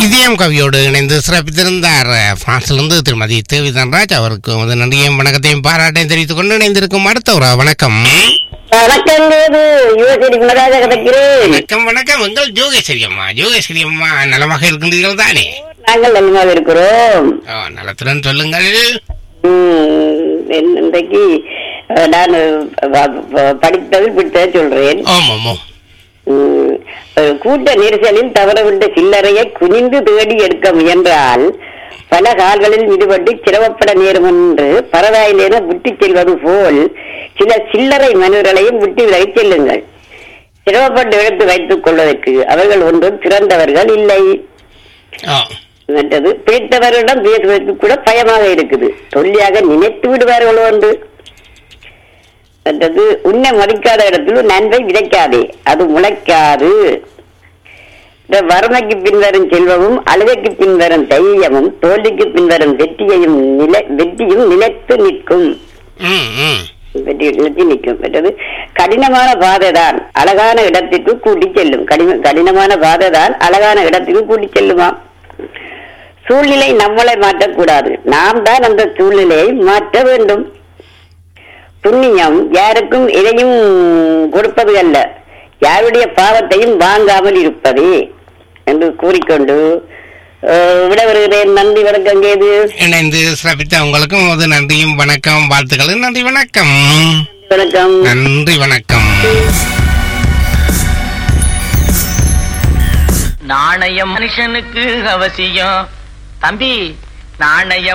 இதயம் கவியோடு இணைந்து சிறப்பித்திருந்தார் பிரான்சிலிருந்து திருமதி தேவி தன்ராஜ் அவருக்கு வந்து நன்றியும் வணக்கத்தையும் பாராட்டையும் தெரிவித்துக் கொண்டு இணைந்திருக்கும் அடுத்த ஒரு வணக்கம் வணக்கம் தேவு யுவசரி குணராஜ கிடைக்கிறேன் வணக்கம் வணக்கம் எங்கள் ஜோகேஸ்வரி அம்மா ஜோகேஸ்வரி அம்மா நலமாக இருக்கின்றீர்கள் தானே நாங்கள் நலமாக இருக்கிறோம் ஓ, நலத்துடன் சொல்லுங்கள் ம், இன்றைக்கு அஹ், நான் வ- வ- படித்தது விட்டதை சொல்றேன் ஓம் ஓமோ ம், ஒரு கூட்ட நெரிசலில் தவறவிட்ட சில்லறையை குனிந்து தேடி எடுக்க முயன்றால் பல கால்களில் ஈடுபட்டு சிரமப்பட நேரும் என்று பரவாயில்லைன விட்டுச் செல்வது போல் சில சில்லறை மனிதர்களையும் விட்டு விலகிச் செல்லுங்கள் சிரமப்பட்டு எடுத்து வைத்துக் கொள்வதற்கு அவர்கள் ஒன்றும் சிறந்தவர்கள் இல்லை ஓ மற்றது பிடித்தவர்களிடம் பேசுவதற்கு கூட பயமாக இருக்குது தொல்லியாக நினைத்து விடுவார்கள் என்று மற்றது உன்னை மதிக்காத இடத்தில் நன்மை விதைக்காதே அது முளைக்காது இந்த வறுமைக்கு பின்வரும் செல்வமும் அழுகைக்கு பின்வரும் தைரியமும் தோல்விக்கு பின்வரும் வெற்றியையும் நிலை வெற்றியும் நிலைத்து நிற்கும் ம் ம் வெற்றி நிலைத்து நிற்கும் மற்றது கடினமான பாதை தான் அழகான இடத்திற்கு கூட்டி செல்லும் கடின கடினமான பாதை தான் அழகான இடத்திற்கு கூட்டி செல்லுமா சூழ்நிலை நம்மளை மாற்றக்கூடாது நாம் தான் அந்த சூழ்நிலையை மாற்ற வேண்டும் புண்ணியம் யாருக்கும் எதையும் கொடுப்பது அல்ல யாருடைய பாவத்தையும் வாங்காமல் இருப்பதே என்று கூறிக்கொண்டு அஹ், விட வருகிறேன் நன்றி வணக்கம் கேது இணைந்து சிறப்பித்த உங்களுக்கும் ஒரு நன்றியும் வணக்கம் வாழ்த்துக்கள் நன்றி வணக்கம் வணக்கம் நன்றி வணக்கம் நாணயம் மனுஷனுக்கு அவசியம் தம்பி நாணயம்